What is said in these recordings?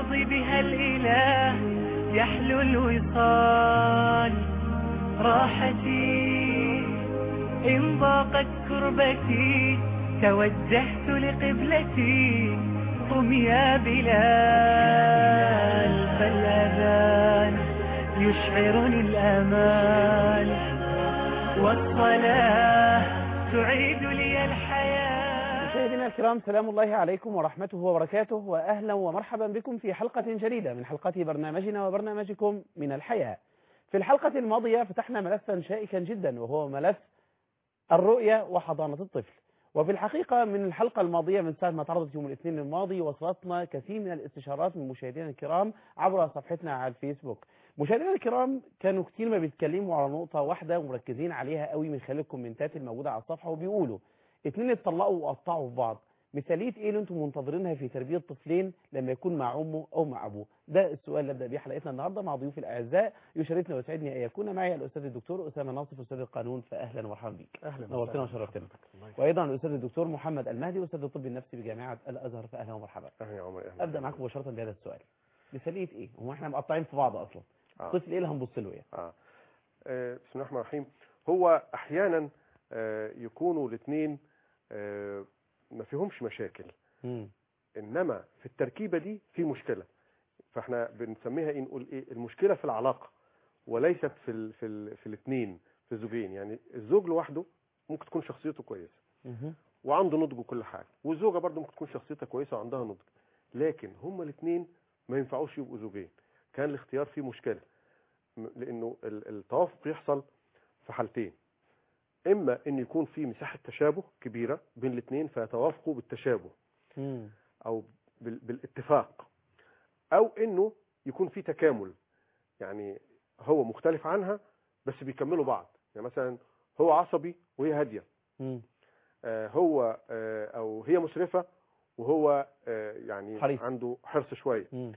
يرضي بها الإله يحلو الوصال راحتي إن ضاقت كربتي توجهت لقبلتي قم يا بلال فالأذان يشعرني الأمان والصلاة تعيد لي الحياة مشاهدينا الكرام سلام الله عليكم ورحمته وبركاته واهلا ومرحبا بكم في حلقه جديده من حلقات برنامجنا وبرنامجكم من الحياه. في الحلقه الماضيه فتحنا ملفا شائكا جدا وهو ملف الرؤيه وحضانه الطفل. وفي الحقيقه من الحلقه الماضيه من ساعه ما تعرضت يوم الاثنين الماضي وصلتنا كثير من الاستشارات من مشاهدينا الكرام عبر صفحتنا على الفيسبوك. مشاهدينا الكرام كانوا كتير ما بيتكلموا على نقطه واحده ومركزين عليها قوي من خلال الكومنتات الموجوده على الصفحه وبيقولوا اتنين اتطلقوا وقطعوا في بعض مثاليه ايه اللي انتم منتظرينها في تربيه طفلين لما يكون مع امه او مع ابوه ده السؤال اللي ابدا بيه حلقتنا النهارده مع ضيوفي الاعزاء يشرفني ويسعدني ان يكون معي الاستاذ الدكتور اسامه ناصف استاذ القانون فاهلا ومرحبا بك اهلا نورتنا وشرفتنا وايضا الاستاذ الدكتور محمد المهدي استاذ الطب النفسي بجامعه الازهر فاهلا ومرحبا اهلا يا عمر اهلا ابدا معاك مباشره بهذا السؤال مثاليه ايه هو احنا مقطعين في بعض اصلا آه. طفل ايه اللي هنبص له يعني آه. آه. بسم الله الرحمن الرحيم هو احيانا آه يكونوا الاثنين آه ما فيهمش مشاكل مم. انما في التركيبه دي في مشكله فاحنا بنسميها ايه نقول ايه المشكله في العلاقه وليست في ال في ال في الاثنين في الزوجين يعني الزوج لوحده ممكن تكون شخصيته كويسه مهم. وعنده نضج وكل حاجه والزوجه برضه ممكن تكون شخصيتها كويسه وعندها نضج لكن هما الاثنين ما ينفعوش يبقوا زوجين كان الاختيار فيه مشكله م- لانه ال- التوافق يحصل في حالتين اما ان يكون في مساحه تشابه كبيره بين الاثنين فيتوافقوا بالتشابه مم. او بال- بالاتفاق او انه يكون في تكامل يعني هو مختلف عنها بس بيكملوا بعض يعني مثلا هو عصبي وهي هاديه مم. آه، هو آه، او هي مسرفه وهو آه، يعني حريص. عنده حرص شويه مم.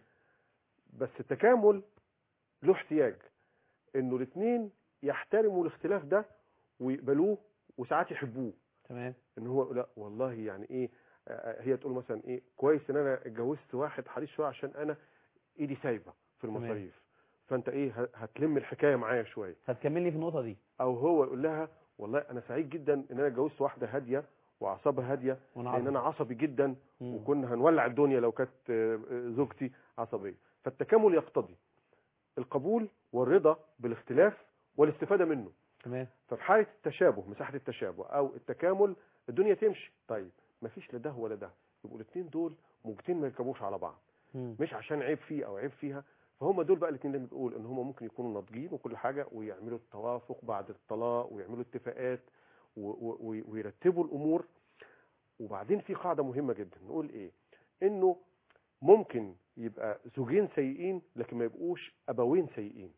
بس التكامل له احتياج انه الاثنين يحترموا الاختلاف ده ويقبلوه وساعات يحبوه تمام ان هو لا والله يعني ايه آه، هي تقول مثلا ايه كويس ان انا اتجوزت واحد حريص شويه عشان انا ايدي سايبه في تمام. المصاريف فانت ايه ه- هتلم الحكايه معايا شويه هتكملني في النقطه دي او هو يقول لها والله انا سعيد جدا ان انا اتجوزت واحده هاديه واعصابها هاديه وانا لان انا عصبي جدا مم. وكنا هنولع الدنيا لو كانت آه، آه، زوجتي عصبيه فالتكامل يقتضي القبول والرضا بالاختلاف والاستفاده منه تمام ففي حاله التشابه مساحه التشابه او التكامل الدنيا تمشي طيب مفيش لا ده ولا ده يبقوا الاثنين دول ممكن ما يركبوش على بعض مم. مش عشان عيب فيه او عيب فيها فهم دول بقى الاثنين اللي بنقول ان هم ممكن يكونوا ناضجين وكل حاجه ويعملوا التوافق بعد الطلاق ويعملوا اتفاقات و- و- و- ويرتبوا الامور وبعدين في قاعده مهمه جدا نقول ايه انه ممكن يبقى زوجين سيئين لكن ما يبقوش ابوين سيئين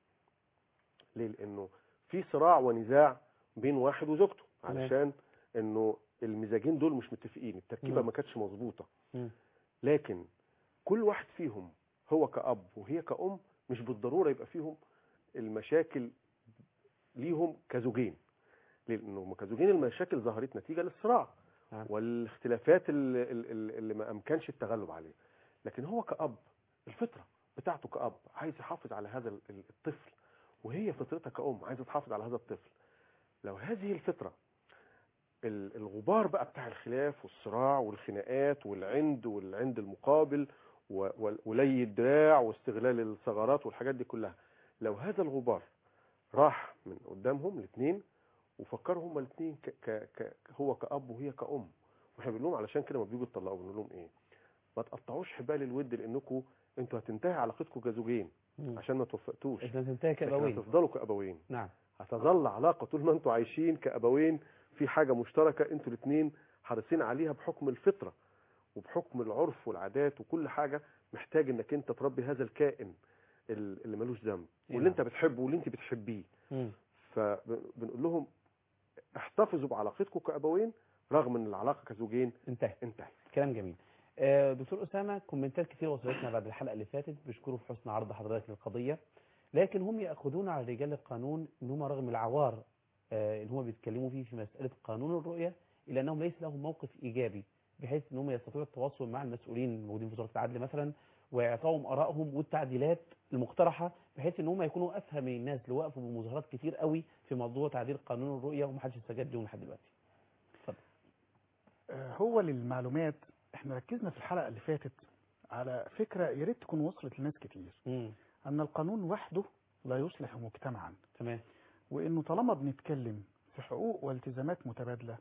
ليه لانه في صراع ونزاع بين واحد وزوجته تمام. علشان انه المزاجين دول مش متفقين التركيبه مم. ما كانتش مظبوطه مم. لكن كل واحد فيهم هو كأب وهي كأم مش بالضرورة يبقى فيهم المشاكل ليهم كزوجين لأنه هم كزوجين المشاكل ظهرت نتيجة للصراع نعم. والاختلافات اللي, اللي اللي ما أمكنش التغلب عليه لكن هو كأب الفطرة بتاعته كأب عايز يحافظ على هذا ال- الطفل وهي فطرتها كأم عايزة تحافظ على هذا الطفل لو هذه الفطرة ال- الغبار بقى بتاع الخلاف والصراع والخناقات والعند والعند المقابل و- و- ولي الدراع واستغلال الثغرات والحاجات دي كلها لو هذا الغبار راح من قدامهم الاثنين وفكروا هما الاثنين ك ك ك هو كأب وهي كأم واحنا بنقول لهم علشان كده ما بيجوا يطلقوا بنقول لهم ايه ما تقطعوش حبال الود لانكم انتوا هتنتهي علاقتكم كزوجين مم. عشان ما توفقتوش اذا تنتهي لكن كابوين هتفضلوا كأبوين نعم هتظل علاقة طول ما انتوا عايشين كأبوين في حاجة مشتركة انتوا الاثنين حريصين عليها بحكم الفطرة وبحكم العرف والعادات وكل حاجة محتاج انك انت تربي هذا الكائن ال- اللي ملوش ذنب واللي نعم. انت بتحبه واللي انت بتحبيه مم. فبنقول لهم احتفظوا بعلاقتكم كأبوين رغم ان العلاقة كزوجين انتهى انتهت كلام جميل آه، دكتور أسامة كومنتات كتير وصلتنا بعد الحلقة اللي فاتت بيشكروا في حسن عرض حضرتك للقضية لكن هم يأخذون على رجال القانون ان هم رغم العوار آه، اللي هم بيتكلموا فيه في مسألة قانون الرؤية إلا أنهم ليس لهم موقف إيجابي بحيث ان هم يستطيعوا التواصل مع المسؤولين الموجودين في وزارة العدل مثلا واعطائهم ارائهم والتعديلات المقترحه بحيث ان هم يكونوا افهم من الناس اللي وقفوا بمظاهرات كتير قوي في موضوع تعديل قانون الرؤيه ومحدش استجاب لهم لحد دلوقتي آه، هو للمعلومات احنا ركزنا في الحلقة اللي فاتت على فكرة يا ريت تكون وصلت لناس كتير امم ان القانون وحده لا يصلح مجتمعا تمام وانه طالما بنتكلم في حقوق والتزامات متبادلة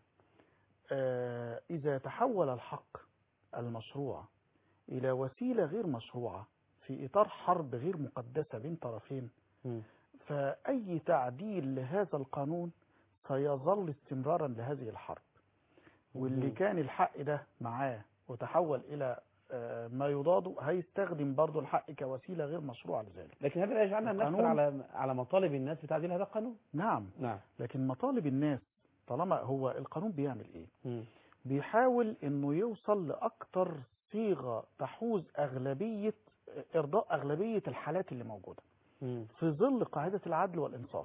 آه، اذا تحول الحق المشروع الى وسيلة غير مشروعة في اطار حرب غير مقدسة بين طرفين مم. فأي تعديل لهذا القانون سيظل استمرارا لهذه الحرب واللي مم. كان الحق ده معاه وتحول إلى آه، ما يضاده هيستخدم برضه الحق كوسيلة غير مشروعة لذلك لكن هذا لا يجعلنا ننفر القانون- على على مطالب الناس بتعديل هذا القانون نعم نعم لكن مطالب الناس طالما هو القانون بيعمل ايه مم. بيحاول انه يوصل لاكتر صيغة تحوز اغلبية ارضاء اغلبية الحالات اللي موجودة مم. في ظل قاعدة العدل والانصاف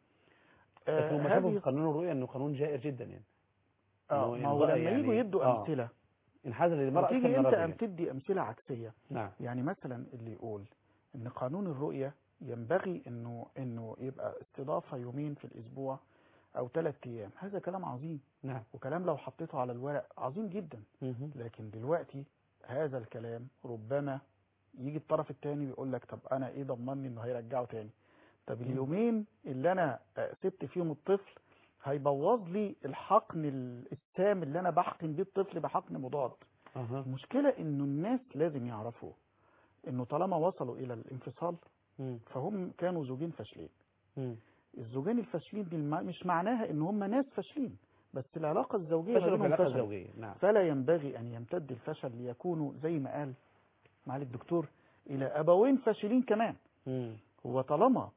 آه، لكن هم شافوا في هذه قانون الرؤيه انه قانون جائر جدا يعني اه إنه ما هو ينبغي لما يعني- يجوا يدوا آه. امثله انحاز للمرأة أكثر وتيجي من انت الرجل ام يعني. تدي امثله عكسيه نعم يعني مثلا اللي يقول ان قانون الرؤيه ينبغي انه انه يبقى استضافه يومين في الاسبوع او ثلاث ايام هذا كلام عظيم نعم وكلام لو حطيته على الورق عظيم جدا مهم. لكن دلوقتي هذا الكلام ربما يجي الطرف الثاني ويقول لك طب انا ايه ضمني انه هيرجعه تاني طب اليومين اللي انا آه، سبت فيهم الطفل هيبوظ لي الحقن ال- السام اللي انا بحقن بيه الطفل بحقن مضاد أها. المشكلة انه الناس لازم يعرفوا انه طالما وصلوا الى الانفصال مم. فهم كانوا زوجين فاشلين مم. الزوجين الفاشلين دي الم- مش معناها ان هم ناس فاشلين بس العلاقة الزوجية ما فشلوا في بينهم العلاقة فشل الزوجية نعم فلا ينبغي ان يمتد الفشل ليكونوا زي ما قال معالي الدكتور الى ابوين فاشلين كمان مم. وطالما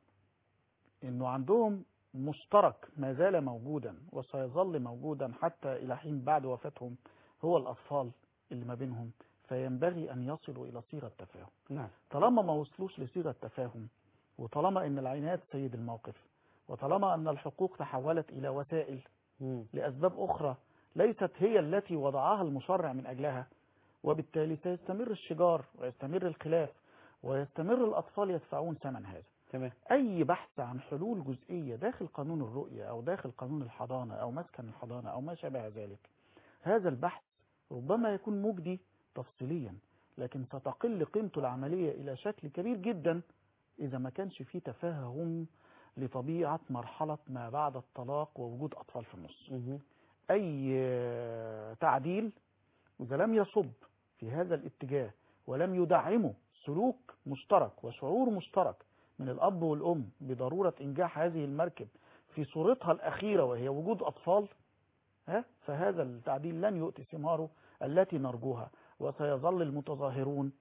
انه عندهم مشترك ما زال موجودا وسيظل موجودا حتى الى حين بعد وفاتهم هو الاطفال اللي ما بينهم فينبغي ان يصلوا الى صيغه تفاهم نعم طالما ما وصلوش لصيغه تفاهم وطالما ان العناد سيد الموقف وطالما ان الحقوق تحولت الى وسائل مم. لاسباب اخرى ليست هي التي وضعها المشرع من اجلها وبالتالي سيستمر الشجار ويستمر الخلاف ويستمر الاطفال يدفعون ثمن هذا تمام اي بحث عن حلول جزئيه داخل قانون الرؤيه او داخل قانون الحضانه او مسكن الحضانه او ما شابه ذلك هذا البحث ربما يكون مجدي تفصيليا لكن ستقل قيمته العمليه الى شكل كبير جدا اذا ما كانش فيه تفاهم لطبيعه مرحله ما بعد الطلاق ووجود اطفال في النص مهم. اي آه، تعديل اذا لم يصب في هذا الاتجاه ولم يدعمه سلوك مشترك وشعور مشترك من الاب والام بضروره انجاح هذه المركب في صورتها الاخيره وهي وجود اطفال ها فهذا التعديل لن يؤتي ثماره التي نرجوها وسيظل المتظاهرون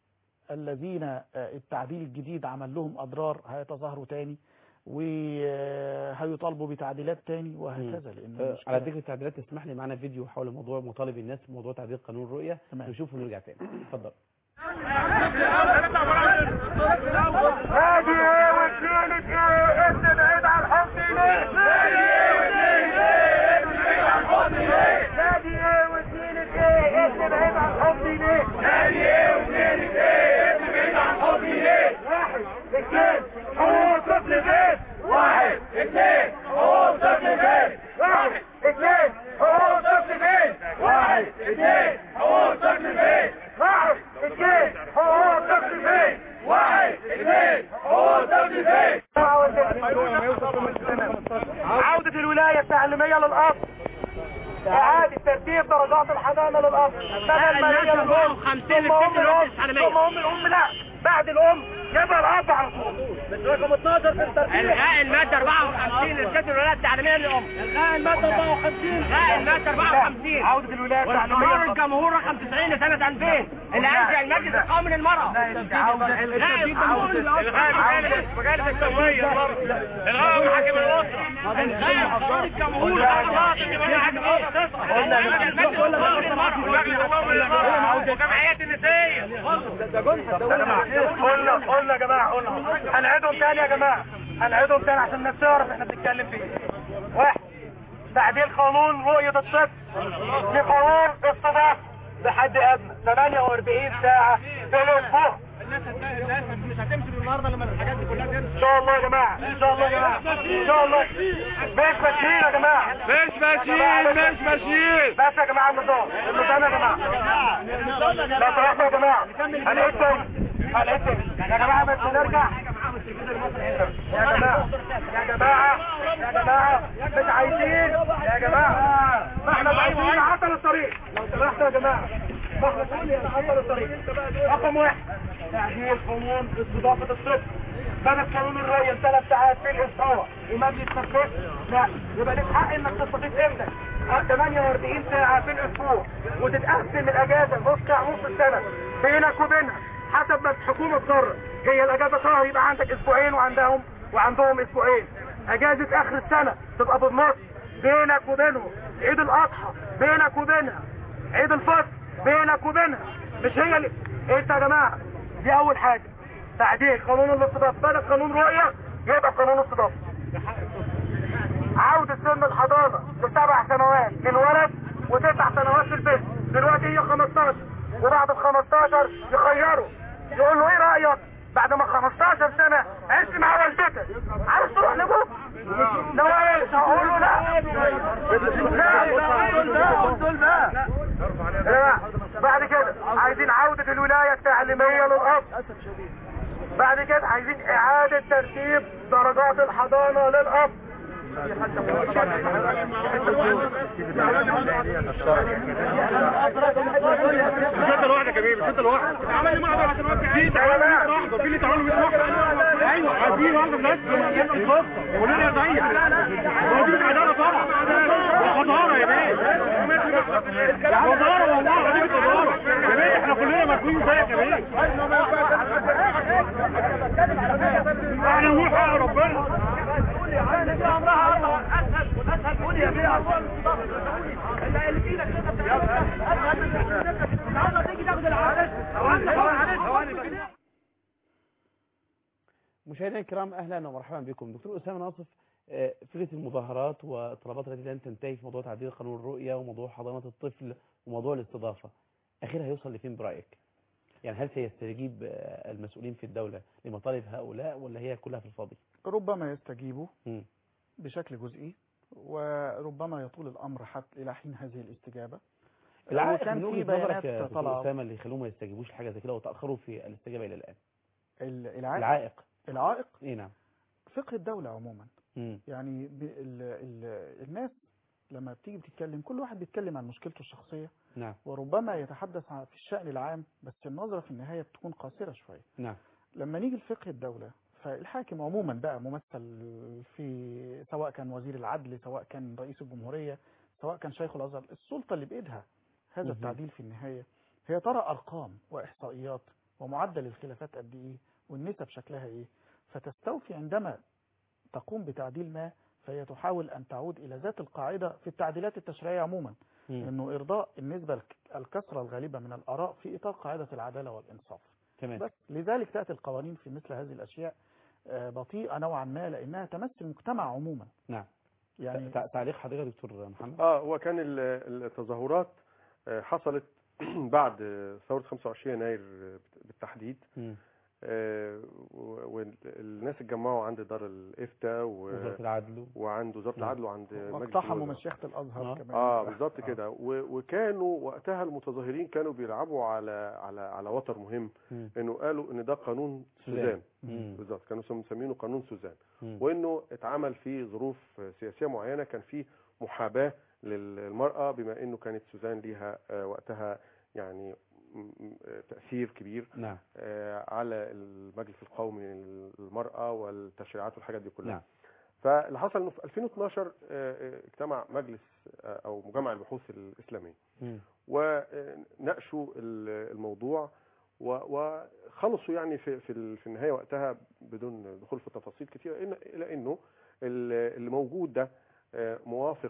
الذين آه، التعديل الجديد عمل لهم اضرار هيتظاهروا تاني وهيطالبوا بتعديلات تاني وهكذا لان آه، المشكلة- على ذكر التعديلات اسمح لي معنا فيديو حول موضوع مطالب الناس بموضوع تعديل قانون الرؤية تمام. نشوفه ونرجع تاني اتفضل هادي وكيلك ايه انت بعيد عن حبي ليه هادي ايه وكيلك ايه انت بعيد عن حبي ليه هادي ايه وكيلك ايه انت بعيد عن حبي ليه واحد اثنين حقوق طفل بيت واحد اثنين حقوق طفل بيت واحد اثنين حقوق طفل بيت واحد اثنين حقوق طفل بيت واحد اثنين حقوق طفل بيت واحد اثنين حقوق طفل بيت عودة الولاية التعليمية للأصل إعادة ترتيب درجات الحضانة للأصل بدل ما هي الأم ثم أم الأم ثم أم الأم لا بعد الأم يبقى الأب على طول رقم 12 في الترتيب الغاء المادة 54 للست الولايات التعليمية للأم الغاء المادة 54 الغاء المادة 54 عودة الولاية وقرار التعليمية الجمهور رقم 90 لسنة 2000 اللي أنشأ المجلس القومي للمرأة الغاء القانون الغاء مجالس التنمية الغاء محاكم الأسرة الغاء قرار الجمهور خلاص اللي بنى حاكم الأسرة تصحى المجلس القومي للمرأة المجلس القومي للمرأة وجمعيات النسائية قلنا قلنا يا جماعة قلنا هنعيدهم تاني يا جماعة هنعيدهم تاني عشان الناس تعرف احنا بنتكلم فيه واحد تعديل قانون رؤية الطفل لقانون استضافة بحد ادنى 48 ساعه في الاسبوع الناس الناس مش هتمشي النهارده لما الحاجات دي كلها تمشي ان شاء الله يا جماعه ان شاء الله يا جماعه ان شاء الله مش ماشيين يا جماعه مش ماشيين مش ماشيين بس يا جماعه النظام النظام يا جماعه لا تروحوا يا جماعه هنعيد تاني هنعيد تاني يا جماعه بس نرجع يا جماعه يا جماعه يا جماعه مش عايزين يا جماعه ما احنا مش عايزين نعطل الطريق لو سمحتوا يا جماعه ما احنا بنقول نعطل الطريق رقم واحد تعديل قانون استضافه الطفل بدل قانون الرؤية ثلاث ساعات في الاسبوع وما بيتنفذش لا يبقى لك حق انك تستضيف ابنك 48 ساعة في الاسبوع وتتقسم الاجازة نص ساعة نص السنة بينك وبينها حسب ما الحكومة تقرر هي الاجازة شهر يبقى عندك اسبوعين وعندهم وعندهم اسبوعين اجازة اخر السنة تبقى بالنص بينك وبينهم عيد الاضحى بينك وبينها عيد الفطر بينك وبينها مش هي اللي انت يا جماعة دي اول حاجة تعديل قانون الاستضافة بدل قانون رؤية يبقى قانون استضافة عودة سن الحضانة لسبع سنوات للولد وتسع سنوات للبنت دلوقتي هي 15 وبعد ال 15 يخيروا يقول له ايه رأيك بعد ما 15 سنة عشت مع والدتك عايز تروح لابوك لو ايش هقول له لا لا لا بعد كده عايزين عودة الولاية التعليمية للأب بعد كده عايزين إعادة ترتيب درجات الحضانة للأب مش انت لوحدك يا بيه مش انت لوحدك عمل لي معبر عشان اوقع في تعاون واحده في اللي تعاون 100 واحده ايوه عايزين واحده بس كلنا زيك هو دي مش عداله طبعا وخضاره يا بيه خضاره والله دي خضاره يا بيه احنا كلنا مسؤولين زيك يا بيه احنا نقول حق ربنا مشاهدينا الكرام اهلا ومرحبا بكم دكتور اسامه ناصف آه، فكره المظاهرات والطلبات التي لن تنتهي في موضوع تعديل قانون الرؤيه وموضوع حضانه الطفل وموضوع الاستضافه اخرها هيوصل لفين برايك يعني هل سيستجيب آه، المسؤولين في الدوله لمطالب هؤلاء ولا هي كلها في الفاضي ربما يستجيبوا مم. بشكل جزئي وربما يطول الامر حتى الى حين هذه الاستجابه العائق وكان من في وجهه نظرك بيانات يا دكتور طلع اسامه اللي يخلوهم ما يستجيبوش لحاجه زي كده وتاخروا في الاستجابه الى الان ال- العائق العائق العائق اي نعم فقه الدوله عموما مم. يعني ب- ال ال الناس لما بتيجي بتتكلم كل واحد بيتكلم عن مشكلته الشخصيه نعم وربما يتحدث عن في الشأن العام بس النظرة في النهاية بتكون قاصرة شوية نعم لما نيجي لفقه الدولة فالحاكم عموما بقى ممثل في سواء كان وزير العدل سواء كان رئيس الجمهورية سواء كان شيخ الأزهر السلطة اللي بإيدها هذا مهم. التعديل في النهاية هي ترى أرقام وإحصائيات ومعدل الخلافات قد إيه والنسب شكلها إيه فتستوفي عندما تقوم بتعديل ما فهي تحاول أن تعود إلى ذات القاعدة في التعديلات التشريعية عموما مم. انه ارضاء النسبه الك- الكثره الغالبه من الاراء في اطار قاعده العداله والانصاف تمام بس لذلك تاتي القوانين في مثل هذه الاشياء آه، بطيئه نوعا ما لانها تمس المجتمع عموما نعم يعني تع- تعليق حضرتك يا دكتور محمد اه هو كان ال- التظاهرات آه، حصلت بعد ثورة 25 يناير بالتحديد مم. آه، و- والناس اتجمعوا عند دار الافتاء و- وزاره العدل وعند وزارة نعم. العدل وعند مجلس واقتحموا الوزراء. مشيخه الازهر آه. كمان اه بالظبط كده و- وكانوا وقتها المتظاهرين كانوا بيلعبوا على على على وتر مهم مم. انه قالوا ان ده قانون سوزان. سوزان مم. بالظبط كانوا مسمينه قانون سوزان مم. وانه اتعمل في ظروف سياسيه معينه كان في محاباه للمراه بما انه كانت سوزان ليها آه، وقتها يعني م- م- آه، تاثير كبير نعم آه، على المجلس القومي للمراه والتشريعات والحاجات دي كلها نعم فاللي حصل انه في 2012 آه، آه، اجتمع مجلس آه، او مجمع البحوث الاسلاميه مم. وناقشوا ال- الموضوع و- وخلصوا يعني في في ال- في النهايه وقتها بدون دخول في تفاصيل كثيره إن- الى انه ال- اللي موجود ده آه، موافق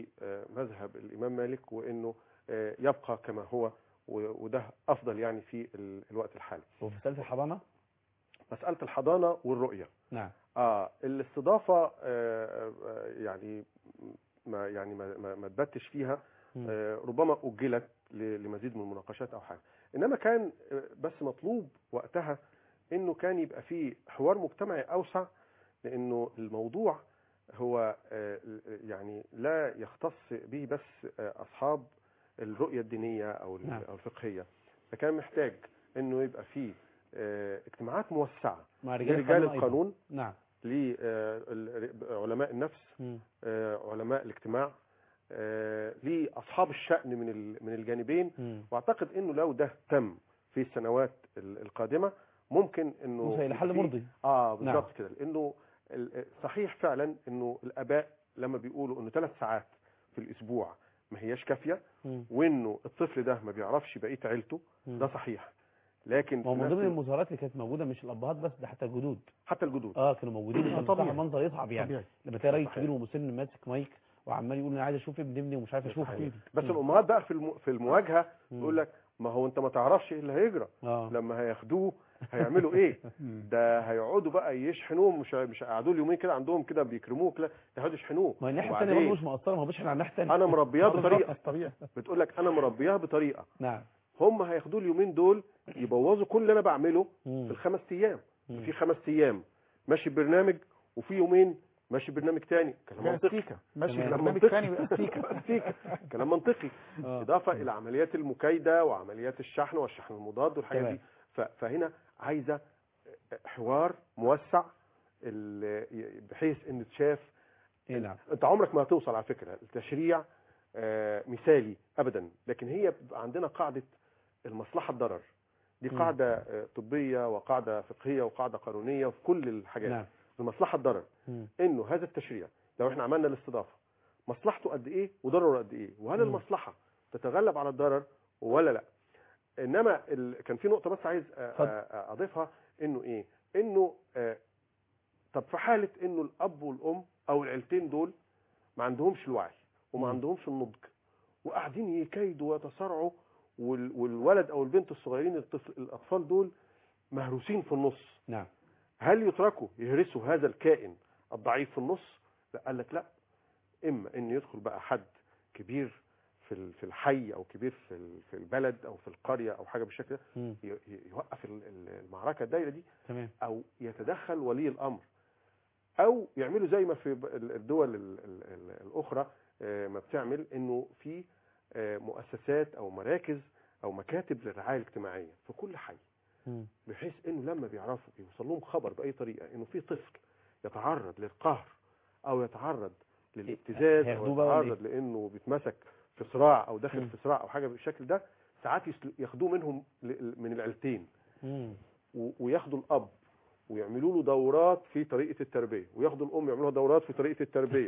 لمذهب الامام مالك وانه آه، يبقى كما هو و- وده افضل يعني في ال- الوقت الحالي وفي مساله الحضانه مساله الحضانه والرؤيه نعم اه الاستضافه آه آه، يعني ما يعني ما ما, ما تبتش فيها مم. آه، ربما أجلت ل- لمزيد من المناقشات او حاجه انما كان آه، بس مطلوب وقتها انه كان يبقى فيه حوار مجتمعي اوسع لانه الموضوع هو آه، يعني لا يختص به بس آه، اصحاب الرؤيه الدينيه او ال- نعم. أو الفقهيه فكان محتاج انه يبقى فيه آه، اجتماعات موسعه مع رجال لرجال أيضاً. القانون نعم لعلماء النفس مم. آه، علماء الاجتماع آه، لاصحاب الشأن من ال- من الجانبين مم. واعتقد انه لو ده تم في السنوات ال- القادمه ممكن انه وصل إلى حل في- مرضي اه بالظبط نعم. كده لانه ال- صحيح فعلا انه الاباء لما بيقولوا انه ثلاث ساعات في الاسبوع ما هياش كافيه مم. وانه الطفل ده ما بيعرفش بقيه عيلته مم. ده صحيح لكن ما هو في من نفس ضمن ال- المظاهرات اللي كانت موجوده مش الابهات بس ده حتى الجدود حتى الجدود اه كانوا موجودين آه، كان طبيعي. بصراحة منظر يصعب يعني طبيعي لما تلاقي راجل صحيح. كبير ومسن ماسك مايك وعمال يقول انا عايز اشوف ابن ابني ومش عارف اشوفه صحيح. بس مم. الامهات بقى في الم- في المواجهه مم. يقول لك ما هو انت ما تعرفش ايه اللي هيجرى اه لما هياخدوه هيعملوا ايه مم. ده هيقعدوا بقى يشحنوه مش مش قعدوا يومين كده عندهم كده بيكرموه كده هيقعدوا يشحنوه ما هي الناحيه الثانيه وبعدين برضه مش مقصره ما هو بيشحن على الناحيه الثانيه انا مربياه بالظبط، بطريقه طبيعي بتقول لك انا مربياه بطريقه نعم هم هياخدوه اليومين دول يبوظوا كل اللي انا بعمله مم. في الخمس ايام مم. في خمس ايام ماشي برنامج وفي يومين ماشي برنامج تاني كلام بقى منطقي استيكة ماشي تمام. برنامج منطقي. تاني بقى استيكة استيكة. كلام منطقي آه. اضافه الى عمليات المكايده وعمليات الشحن والشحن المضاد والحاجات تمام. دي ف- فهنا عايزه حوار موسع ال- بحيث ان تشاف ايه نعم انت عمرك ما هتوصل على فكره التشريع آه، مثالي ابدا لكن هي بيبقى عندنا قاعده المصلحه الضرر دي مم. قاعده آه، طبيه وقاعده فقهيه وقاعده قانونيه وفي كل الحاجات نعم المصلحه الضرر مم. انه هذا التشريع لو احنا عملنا الاستضافه مصلحته قد ايه وضرره قد ايه وهل مم. المصلحه تتغلب على الضرر ولا لا انما ال... كان في نقطه بس عايز أ- اتفضل. أ- اضيفها انه ايه انه آه، طب في حاله انه الاب والام او العيلتين دول ما عندهمش الوعي وما مم. عندهمش النضج وقاعدين يكايدوا ويتصارعوا وال... والولد او البنت الصغيرين الطفل الاطفال دول مهروسين في النص نعم هل يتركوا يهرسوا هذا الكائن الضعيف في النص لا قال لك لا اما ان يدخل بقى حد كبير في ال- في الحي او كبير في ال- في البلد او في القريه او حاجه بالشكل ده مم. ي- ي- يوقف ال- ال- المعركه الدايره دي تمام او يتدخل ولي الامر او يعملوا زي ما في ب- ال- الدول ال- ال- ال- الاخرى آه، ما بتعمل انه في آه، مؤسسات او مراكز او مكاتب للرعايه الاجتماعيه في كل حي مم. بحيث انه لما بيعرفوا يوصل لهم خبر باي طريقه انه في طفل يتعرض للقهر او يتعرض للابتزاز او هياخدوه بقى ولا يتعرض لانه بيتمسك في صراع او داخل مم. في صراع او حاجه بالشكل ده ساعات يسل- ياخدوه منهم ل- من العيلتين مم. و- وياخدوا الاب ويعملوا له دورات في طريقه التربيه وياخدوا الام يعملوا لها دورات في طريقه التربيه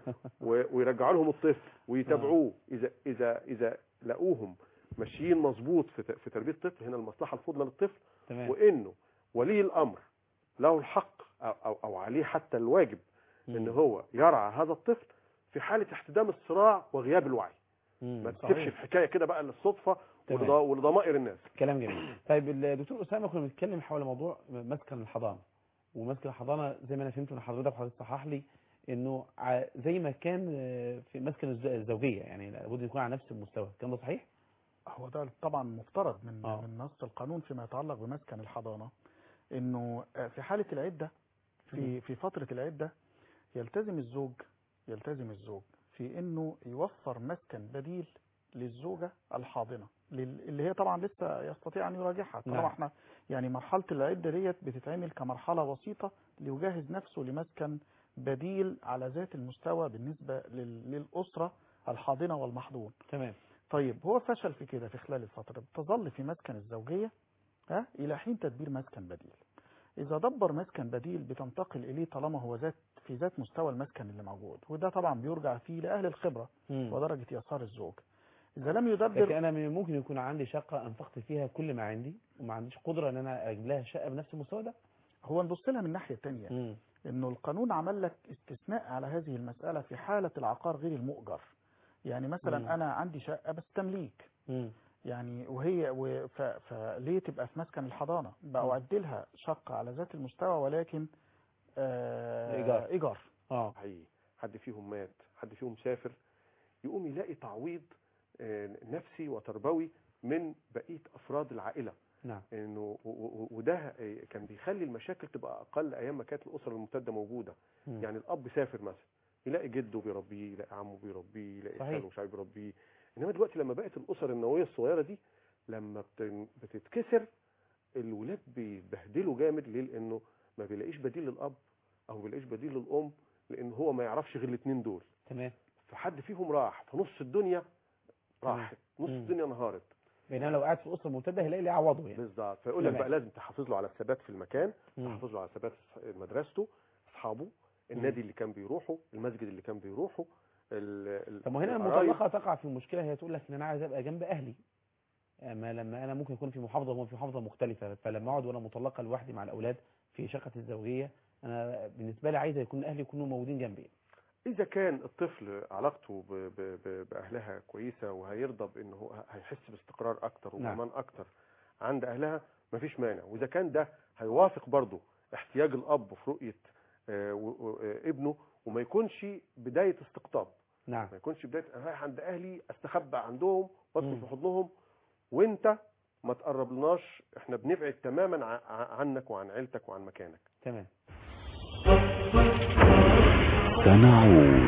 و- ويرجعوا لهم الطفل ويتابعوه اذا اذا اذا لقوهم ماشيين مظبوط في ت- في تربيه الطفل هنا المصلحه الفضلى للطفل تمام وانه ولي الامر له الحق او او, أو عليه حتى الواجب ان مم. هو يرعى هذا الطفل في حاله احتدام الصراع وغياب الوعي مم. ما صحيح. تسيبش الحكايه كده بقى للصدفه تمام. ولض- ولضمائر الناس كلام جميل طيب الدكتور اسامه كنا بنتكلم حول موضوع مسكن الحضانه ومسكن الحضانه زي ما انا فهمت من حضرتك وحضرتك صحح لي انه ع- زي ما كان آه، في مسكن الز- الزوجيه يعني لابد يكون على نفس المستوى الكلام ده صحيح؟ هو ده طبعا مفترض من آه. من نص القانون فيما يتعلق بمسكن الحضانه انه آه، في حاله العده في في فتره العده يلتزم الزوج يلتزم الزوج في انه يوفر مسكن بديل للزوجه الحاضنه لل- اللي هي طبعا لسه يستطيع ان يراجعها طالما نعم. احنا يعني مرحله العده ديت بتتعمل كمرحله وسيطه ليجهز نفسه لمسكن بديل على ذات المستوى بالنسبه لل- للاسره الحاضنه والمحضون تمام طيب هو فشل في كده في خلال الفترة تظل في مسكن الزوجية ها إلى حين تدبير مسكن بديل إذا دبر مسكن بديل بتنتقل إليه طالما هو ذات في ذات مستوى المسكن اللي موجود وده طبعا بيرجع فيه لأهل الخبرة مم. ودرجة يسار الزوج إذا لم لكن يدبر انا من- ممكن يكون عندي شقه انفقت فيها كل ما عندي وما عنديش قدره ان انا اجيب لها شقه بنفس المستوى ده هو نبص لها من الناحية التانية مم. إنه القانون عمل لك استثناء على هذه المسألة في حالة العقار غير المؤجر يعني مثلا مم. أنا عندي شقة بس تمليك مم. يعني وهي و- ف- فليه تبقى في مسكن الحضانة مم. بأعدلها شقة على ذات المستوى ولكن آه إيجار. إيجار اه حقيقي حد فيهم مات حد فيهم سافر يقوم يلاقي تعويض آه، نفسي وتربوي من بقيه افراد العائله نعم انه و- و- وده آه، كان بيخلي المشاكل تبقى اقل ايام ما كانت الاسره الممتده موجوده مم. يعني الاب سافر مثلا يلاقي جده بيربيه يلاقي عمه بيربيه يلاقي صحيح. خاله مش عارف بيربيه انما دلوقتي لما بقت الاسر النوويه الصغيره دي لما بت- بتتكسر الولاد بيتبهدلوا جامد ليه لانه ما بيلاقيش بديل للاب او ما بيلاقيش بديل للام لان هو ما يعرفش غير الاثنين دول تمام فحد فيهم راح فنص الدنيا راحت نص مم. الدنيا انهارت بينما لو قاعد في اسره ممتده هيلاقي اللي يعوضه يعني بالظبط فيقول لك تمام. بقى لازم تحافظ له على الثبات في المكان مم. تحافظ له على ثبات مدرسته اصحابه النادي اللي كان بيروحه المسجد اللي كان بيروحه ال- ال- طب ما هنا القرايب. المطلقه تقع في مشكله هي تقول لك ان انا عايز ابقى جنب اهلي اما لما انا ممكن يكون في محافظه وهو في محافظه مختلفه فلما اقعد وانا مطلقه لوحدي مع الاولاد في شقه الزوجيه انا بالنسبه لي عايزه يكون اهلي يكونوا موجودين جنبي اذا كان الطفل علاقته ب- ب- ب- باهلها كويسه وهيرضى بانه هو هيحس باستقرار اكتر نعم. وامان اكتر عند اهلها مفيش مانع واذا كان ده هيوافق برضه احتياج الاب في رؤيه آه، و- و- آه، ابنه وما يكونش بدايه استقطاب نعم ما يكونش بدايه انا رايح عند اهلي استخبى عندهم وادخل مم. في حضنهم وانت ما تقربلناش احنا بنبعد تماما ع- ع- عنك وعن عيلتك وعن مكانك تمام سنعود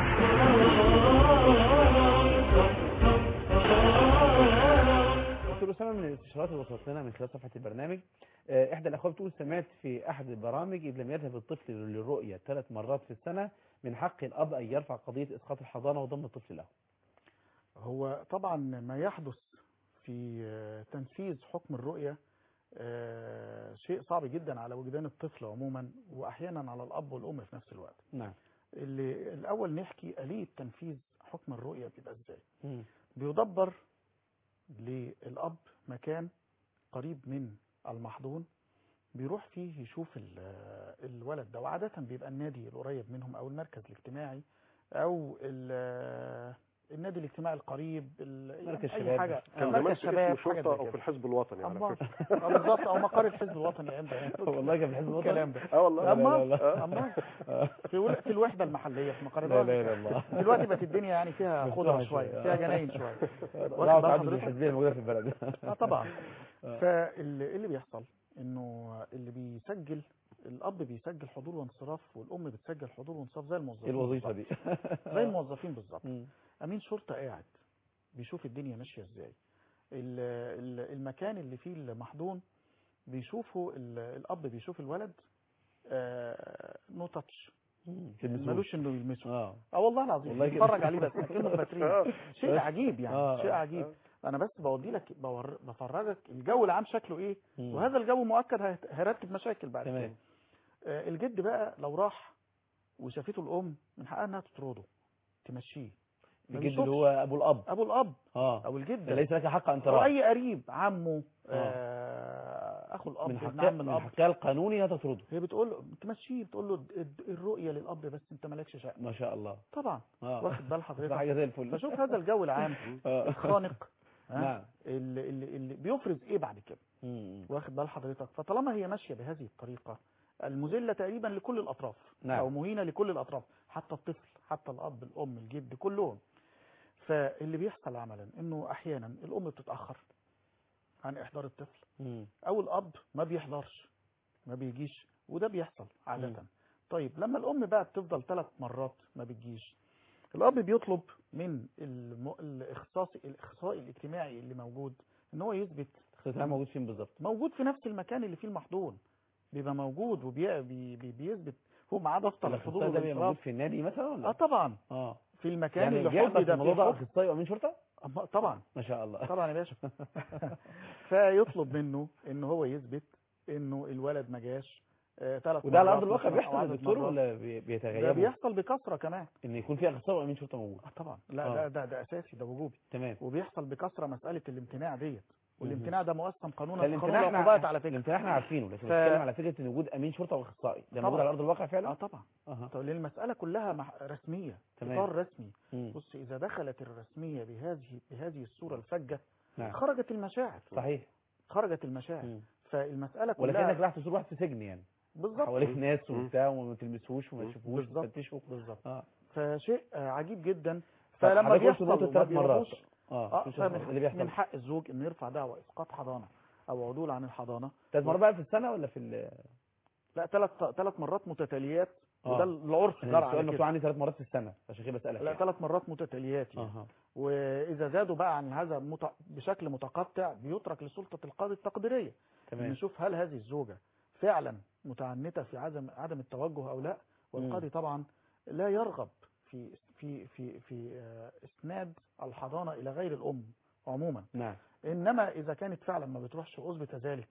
دكتور اسامه من الاستشارات اللي وصلت لنا من خلال صفحه البرنامج آه، احدى الاخوات بتقول سمعت في احد البرامج اذا لم يذهب الطفل للرؤيه ثلاث مرات في السنه من حق الاب ان يرفع قضيه اسقاط الحضانه وضم الطفل له هو طبعا ما يحدث في آه، تنفيذ حكم الرؤية آه، شيء صعب جدا على وجدان الطفل عموما واحيانا على الاب والام في نفس الوقت نعم اللي الاول نحكي آلية تنفيذ حكم الرؤية بيبقى ازاي مم. بيدبر للاب مكان قريب من المحضون بيروح فيه يشوف ال- الولد ده وعادة بيبقى النادي القريب منهم او المركز الاجتماعي او ال- النادي الاجتماعي القريب ال- مركز اي شباب. حاجة كان مركز زمان في شباب اسم حاجة شرطه زي او في كده. الحزب الوطني على أمال. فكره آه بالظبط او مقر الحزب الوطني امتى يعني والله كان في الحزب الوطني الكلام ده اه والله لا، لا، أمال لا. أمال في ول- في الوحدة المحلية في مقر لا الوطني اله الا الله دلوقتي بقت الدنيا يعني فيها مفتوحة خضرة شوية. شوية فيها جناين شوية واخد ضاعت بال عدد حضرتك؟ الحزبيه الموجوده في البلد اه طبعا آه. فاللي اللي بيحصل انه اللي بيسجل الاب بيسجل حضور وانصراف والام بتسجل حضور وانصراف زي ايه الموظفين الوظيفه بالظبط. دي زي الموظفين بالظبط مم. امين شرطه قاعد بيشوف الدنيا ماشيه ازاي ال- ال- المكان اللي فيه المحضون بيشوفه ال- الاب بيشوف الولد نو تاتش مم. تلمسوه. ملوش انه يلمسه اه اه والله العظيم والله كده. بيتفرج عليه بس كأنه باترين شيء عجيب يعني آه. شيء عجيب انا بس بودي لك بور- بفرجك الجو العام شكله ايه مم. وهذا الجو مؤكد هيت- هيرتب مشاكل بعد تمام. كده آه، الجد بقى لو راح وشافته الام من حقها انها تطرده تمشيه ما الجد بيشوفش. اللي هو ابو الاب ابو الاب اه او الجد ليس لك حق ان او تراه اي قريب عمه آه. آه، اخو الاب من ابن حقها عم من الاب حقها القانوني لا تطرده هي بتقول له تمشيه بتقول له الد- الرؤيه للاب بس انت مالكش شأن ما شاء الله طبعا اه واخد بال ده حضرتك حاجه زي الفل فشوف هذا الجو العام آه. الخانق ها؟ نعم اللي, اللي, اللي بيفرز ايه بعد كده مم. واخد بال حضرتك فطالما هي ماشيه بهذه الطريقه المذله تقريبا لكل الاطراف نعم. او مهينه لكل الاطراف حتى الطفل حتى الاب الام الجد كلهم فاللي بيحصل عملا انه احيانا الام بتتاخر عن احضار الطفل مم. او الاب ما بيحضرش ما بيجيش وده بيحصل عاده مم. طيب لما الام بقى بتفضل ثلاث مرات ما بتجيش الاب بيطلب من الم... الاخصاصي الاخصائي الاجتماعي اللي موجود ان هو يثبت اختلاف موجود فين بالظبط موجود في نفس المكان اللي فيه المحضون بيبقى موجود وبي بي بي بيثبت هو معاه دفتر الحضور الاخصائي ده بيبقى موجود والانصراف في النادي مثلا ولا اه طبعا اه في المكان يعني اللي بيحضر حضر في ده الموضوع ده فيه اخصائي وامين شرطه حكم. طبعا ما شاء الله طبعا يا باشا فيطلب منه ان هو يثبت انه الولد ما جاش ثلاث وده على ارض الواقع بيحصل يا دكتور ولا بي- ده بيتغير بيحصل بكثره كمان ان يكون في اخصائي وامين شرطه موجود آه طبعا لا آه. ده, ده ده اساسي ده وجوبي تمام وبيحصل بكثره مساله الامتناع ديت والامتناع ده مقسم قانونا في قانون الامتناع العقوبات احنا على فكره الامتناع احنا عارفينه لكن ف- بنتكلم على فكره ان وجود امين شرطه واخصائي ده موجود طبعا. على ارض الواقع اه فعلا طبعا اها طب لان المساله كلها مح- رسميه تمام. اطار رسمي مم. بص اذا دخلت الرسميه بهذه بهذه الصوره الفجه نعم خرجت المشاعر صحيح خرجت المشاعر مم. فالمساله ولا كلها كانك راح تزور واحد في سجن يعني بالظبط حواليك ناس مم. وبتاع وما تلمسوش وما مم. تشوفوش بالظبط. وتفتشوا بالظبط اه فشيء آه، عجيب جدا طب فلما حضرتك قلت بيحصل نقطة وما ثلاث مرات بيروحوش اه اه شو- شو- اللي فمن بيحصل من حق الزوج انه يرفع دعوى اسقاط حضانه او عدول عن الحضانه ثلاث مرات بقى في السنه ولا في ال لا ثلاث ثلاث مرات متتاليات آه. وده العرف أنا جرى السؤال على مكتوب كده عندي ثلاث مرات في السنه عشان كده بسالك لا يعني. ثلاث مرات متتاليات يعني. اها واذا زادوا بقى عن هذا مت... بشكل متقطع بيترك لسلطه القاضي التقديريه تمام نشوف هل هذه الزوجه فعلا متعنته في عدم عدم التوجه او لا والقاضي طبعا لا يرغب في في في في آه، اسناد الحضانه الى غير الام عموما نعم انما اذا كانت فعلا ما بتروحش واثبت ذلك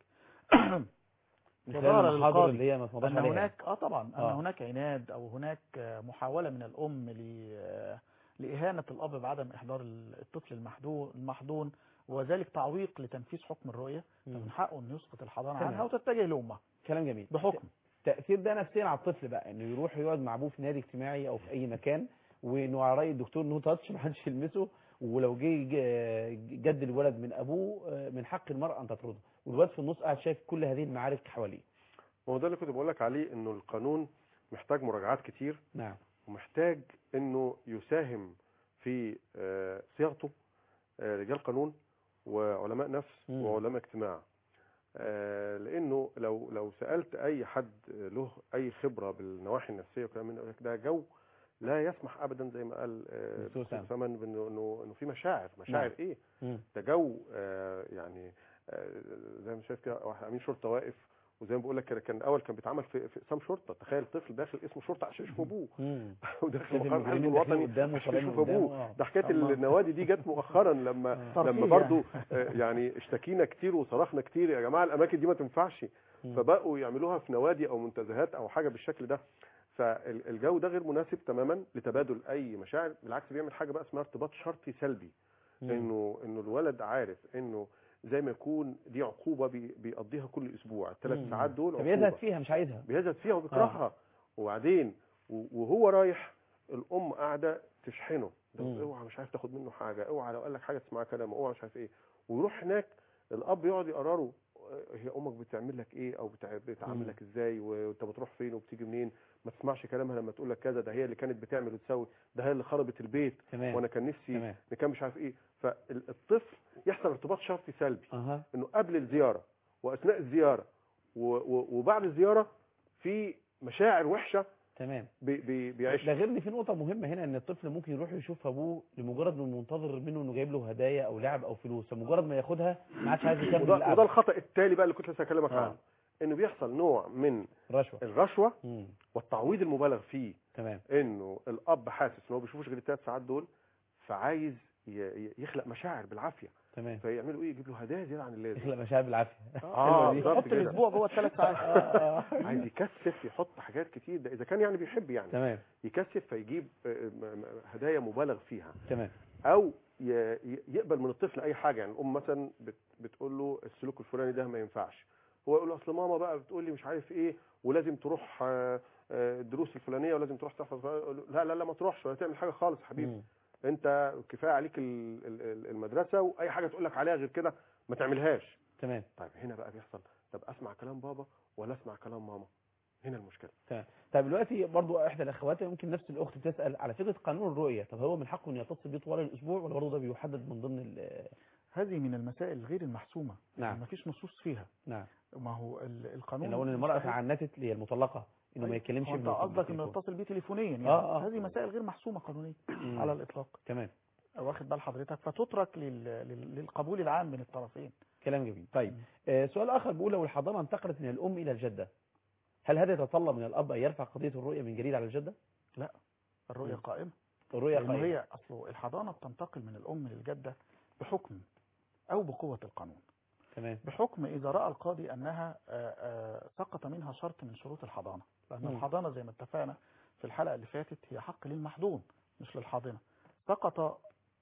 من وظهر خلال المحاضر للقاضي اللي هي ما تمضاش ان عليها هناك اه طبعا ان آه. هناك عناد او هناك آه، محاوله من الام ل آه، لاهانه الاب بعدم احضار الطفل المحدون المحضون وذلك تعويق لتنفيذ حكم الرؤيه مم. فمن حقه انه يسقط الحضانه تمام. عنها وتتجه لامها كلام جميل بحكم تاثير ده نفسيا على الطفل بقى انه يروح يقعد مع ابوه في نادي اجتماعي او في اي مكان وانه على راي الدكتور نو تاتش ما حدش يلمسه ولو جه ج- جد الولد من ابوه آه، من حق المراه ان تطرده والولد في النص قاعد شايف كل هذه المعارك حواليه ما هو ده اللي كنت بقول لك عليه انه القانون محتاج مراجعات كتير نعم ومحتاج انه يساهم في آه، صياغته آه، رجال قانون وعلماء نفس مم. وعلماء اجتماع آه، لانه لو لو سالت اي حد له اي خبره بالنواحي النفسيه وكلام من ده- ده جو لا يسمح ابدا زي ما قال آه، دكتور دكتور سام. سمن انه انه انه في مشاعر مشاعر نعم. ايه مم. ده جو آه، يعني آه، زي ما شايف كده واحد امين شرطه واقف وزي ما بقول لك كده كان الاول كان بيتعمل في في اقسام شرطه تخيل طفل داخل اسمه شرطه عشان يشوف ابوه مم. وداخل شايف مقام المجرمين الحزب داخلين الوطني قدامه عشان وطالعين يشوف قدامه. ابوه آه. ده حكايه الله. النوادي دي جت مؤخرا لما آه. لما ترفيه برضو يعني. آه، يعني اشتكينا كتير وصرخنا كتير يا جماعه الاماكن دي ما تنفعش مم. فبقوا يعملوها في نوادي او منتزهات او حاجه بالشكل ده فالجو ده غير مناسب تماما لتبادل اي مشاعر بالعكس بيعمل حاجه بقى اسمها ارتباط شرطي سلبي مم. انه انه الولد عارف انه زي ما يكون دي عقوبه بي- بيقضيها كل اسبوع الثلاث مم. ساعات دول فبيزهد عقوبه فيها مش عايزها بيزهد فيها وبيكرهها وبعدين و- وهو رايح الام قاعده تشحنه ده مم. اوعى مش عارف تاخد منه حاجه اوعى لو قال لك حاجه تسمع كلامه اوعى مش عارف ايه ويروح هناك الاب يقعد يقرره آه، هي امك بتعمل لك ايه او بتع- مم. بتعامل لك ازاي وانت بتروح فين وبتيجي منين ما تسمعش كلامها لما تقول لك كذا ده هي اللي كانت بتعمل وتسوي ده هي اللي خربت البيت تمام وانا كان نفسي تمام كان مش عارف ايه فالطفل يحصل ارتباط شرطي سلبي اها انه قبل الزياره واثناء الزياره و- و- وبعد الزياره في مشاعر وحشه تمام بي بي ده بيعيشها غير ان في نقطه مهمه هنا ان الطفل ممكن يروح يشوف ابوه لمجرد انه منتظر منه انه جايب له هدايا او لعب او فلوس فمجرد ما ياخدها ما عادش عايز يكمل وده, وده اللعب الخطا التالي بقى اللي كنت لسه هكلمك آه. عنه انه بيحصل نوع من رشوه الرشوه مم. والتعويض المبالغ فيه تمام انه الاب حاسس ان هو بيشوفوش غير الثلاث ساعات دول فعايز ي- ي- يخلق مشاعر بالعافيه تمام فيعملوا ايه يجيب له هدايا زياده عن اللازم يخلق مشاعر بالعافيه اه حلوة دي. بالظبط حط كده الاسبوع جوه الثلاث ساعات آه، آه. عايز يكثف يحط حاجات كتير ده اذا كان يعني بيحب يعني تمام يكثف فيجيب آه، م- م- هدايا مبالغ فيها تمام او ي- ي- يقبل من الطفل اي حاجه يعني الام مثلا بت بتقول له السلوك الفلاني ده ما ينفعش هو يقول له اصل ماما بقى بتقول لي مش عارف ايه ولازم تروح آه، آه، الدروس الفلانيه ولازم تروح تحفظ يقول له لا لا لا ما تروحش ولا تعمل حاجه خالص يا حبيبي مم. انت كفايه عليك ال- ال- ال- المدرسه واي حاجه تقول لك عليها غير كده ما تعملهاش تمام طيب هنا بقى بيحصل طب اسمع كلام بابا ولا اسمع كلام ماما هنا المشكله تمام طيب دلوقتي برضو احدى الاخوات يمكن نفس الاخت بتسال على فكره قانون الرؤيه طب هو من حقه انه يتصل بيه طوال الاسبوع ولا برضه ده بيحدد من ضمن ال- هذه من المسائل غير المحسومه نعم. ما فيش نصوص فيها نعم ما هو ال- القانون يعني لو ان المراه مستحيل- تعنتت اللي هي المطلقه انه ما أيوة. يتكلمش هو انت ابنه في قصدك انه التليفون. يتصل بيه تليفونيا يعني آه، آه. هذه مسائل غير محسومه قانونيا مم. على الاطلاق تمام واخد بال حضرتك فتترك لل... لل... للقبول العام من الطرفين كلام جميل طيب آه سؤال اخر بيقول لو الحضانه انتقلت من الام الى الجده هل هذا يتطلب من الاب ان يرفع قضيه الرؤيه من جديد على الجده الرؤيه مم. قائمه الرؤيه لأنه قائمة. هي اصله الحضانه بتنتقل من الام للجده بحكم او بقوه القانون تمام بحكم اذا راى القاضي انها آه، آه، سقط منها شرط من شروط الحضانه لان مم. الحضانه زي ما اتفقنا في الحلقه اللي فاتت هي حق للمحضون مش للحاضنه سقط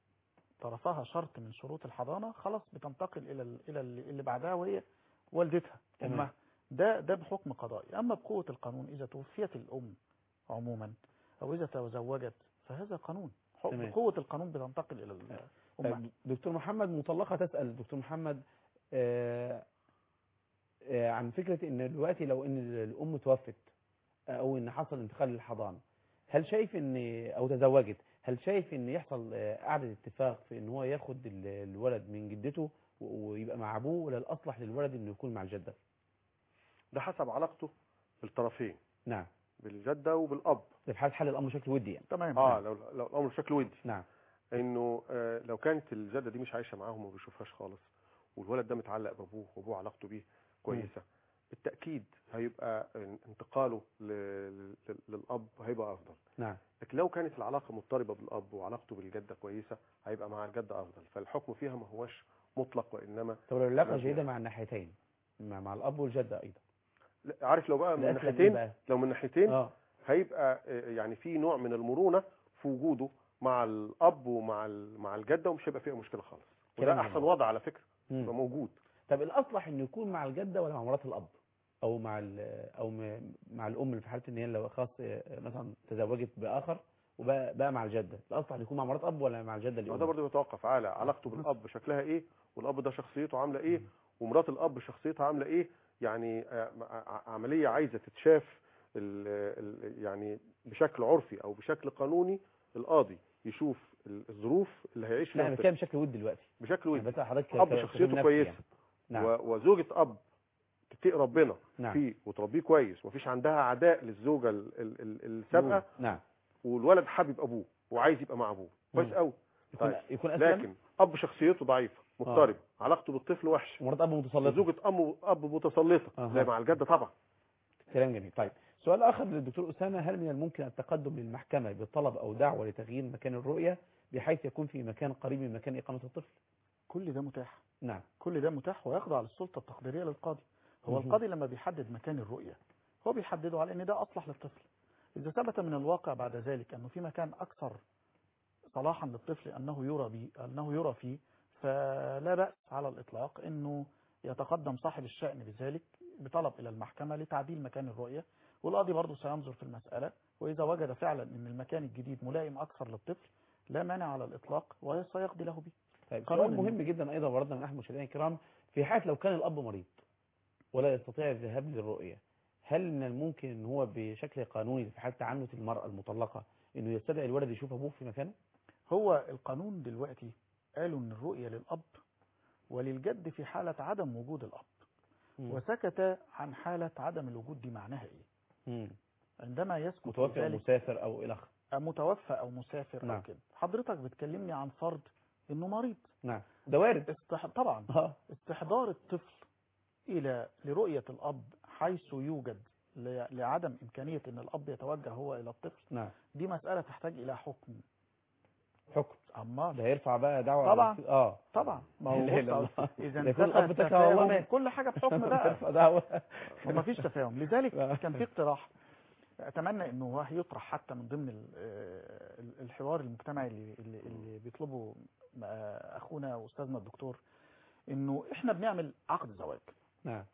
طرفها شرط من شروط الحضانه خلاص بتنتقل الى ال- الى ال- اللي بعدها وهي والدتها تمام. امها ده ده بحكم قضائي اما بقوه القانون اذا توفيت الام عموما او اذا تزوجت فهذا قانون حق- تمام. بقوه القانون بتنتقل الى ال- امها طيب دكتور محمد مطلقة تسأل دكتور محمد آه آه عن فكرة ان دلوقتي لو ان الام توفت او ان حصل انتقال للحضانة هل شايف ان او تزوجت هل شايف ان يحصل آه، قعده اتفاق في ان هو ياخد ال- الولد من جدته و- ويبقى مع ابوه ولا الاصلح للولد انه يكون مع الجده ده حسب علاقته بالطرفين نعم بالجده وبالاب ده في حال حل الامر بشكل ودي يعني تمام اه لو لو الامر بشكل ودي نعم انه آه لو كانت الجده دي مش عايشه معاهم وما بيشوفهاش خالص والولد ده متعلق بابوه وابوه علاقته بيه كويسه بالتاكيد هيبقى انتقاله ل- ل- للاب هيبقى افضل نعم لكن لو كانت العلاقه مضطربه بالاب وعلاقته بالجده كويسه هيبقى مع الجده افضل فالحكم فيها ما هوش مطلق وانما طب لو العلاقه ماشي. جيده مع الناحيتين مع, مع الاب والجده ايضا لا، عارف لو بقى من الأسلم إيه ناحيتين بقى؟ لو من ناحيتين اه هيبقى آه، يعني في نوع من المرونه في وجوده مع الاب ومع ال- مع الجده ومش هيبقى فيها مشكله خالص وده كلام احسن جميل. وضع على فكره مم. يبقى موجود طب الاصلح انه يكون مع الجده ولا مع مرات الاب او مع ال- او م- مع الام اللي في حاله ان هي لو خاص آه، مثلا تزوجت باخر وبقى بقى مع الجده الاصلح إنه يكون مع مرات اب ولا مع الجده اللي وده برضه بيتوقف على علاقته بالاب شكلها ايه والاب ده شخصيته عامله ايه ومرات الاب شخصيتها عامله ايه يعني آه، ع- عمليه عايزه تتشاف ال- ال- يعني بشكل عرفي او بشكل قانوني القاضي يشوف ال- الظروف اللي هيعيش لا فيها انا الطفل بتكلم بشكل ودي دلوقتي بشكل يعني ودي بس حضرتك اب ك- شخصيته كدكتور نفسي كويسه يعني. نعم و- وزوجة أب تتقي ربنا نعم فيه وتربيه كويس ومفيش عندها عداء للزوجة ال- ال- ال- السابقة نعم والولد حابب أبوه وعايز يبقى مع أبوه كويس مم. قوي يكون طيب. يكون اسلم لكن أب شخصيته ضعيفة مضطرب علاقته بالطفل وحش ومرات اب متسلطه زوجة أم أب متسلطة أها. زي مع الجدة طبعا كلام جميل طيب سؤال اخر للدكتور اسامه هل من الممكن التقدم للمحكمه بطلب او دعوه لتغيير مكان الرؤيه بحيث يكون في مكان قريب من مكان اقامه الطفل كل ده متاح نعم كل ده متاح ويخضع للسلطة التقديرية للقاضي هو مهم. القاضي لما بيحدد مكان الرؤية هو بيحدده على ان ده اصلح للطفل اذا ثبت من الواقع بعد ذلك انه في مكان اكثر صلاحا للطفل انه يرى بي انه يرى فيه فلا بأس على الاطلاق انه يتقدم صاحب الشأن بذلك بطلب الى المحكمة لتعديل مكان الرؤية والقاضي برضه سينظر في المسألة واذا وجد فعلا ان المكان الجديد ملائم اكثر للطفل لا مانع على الاطلاق وسيقضي له به طيب قانون سؤال مهم جدا ايضا وردنا من احد المشاهدين الكرام في حاله لو كان الاب مريض ولا يستطيع الذهاب للرؤيه هل من الممكن ان هو بشكل قانوني في حاله تعنت المراه المطلقه انه يستدعي الولد يشوف ابوه في مكانه؟ هو القانون دلوقتي قالوا ان الرؤية للأب وللجد في حالة عدم وجود الأب وسكت عن حالة عدم الوجود دي معناها ايه مم. عندما يسكت متوفي او ذلك مسافر او الى اخره متوفى او مسافر نعم. او كده حضرتك بتكلمني عن فرد انه مريض نعم ده وارد استح... طبعا اه استحضار الطفل الى لرؤية الاب حيث يوجد ل... لعدم امكانية ان الاب يتوجه هو الى الطفل نعم دي مسألة تحتاج الى حكم حكم عمال ده هيرفع بقى دعوه طبعا. على- اه طبعا ما لا هو إله إلا بص الله. اذا ده يكون انتفى الأب تكفى والله التفاهم مات. كل حاجة بحكم بقى يرفع دعوه وما فيش تفاهم لذلك لا. كان في اقتراح اتمنى انه هو يطرح حتى من ضمن ال- آه، الحوار المجتمعي اللي, اللي, اللي بيطلبه آه، اخونا واستاذنا الدكتور انه احنا بنعمل عقد زواج نعم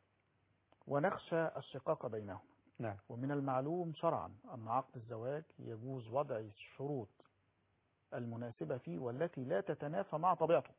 ونخشى الشقاق بينهم نعم ومن المعلوم شرعا ان عقد الزواج يجوز وضع الشروط المناسبة فيه والتي لا تتنافى مع طبيعته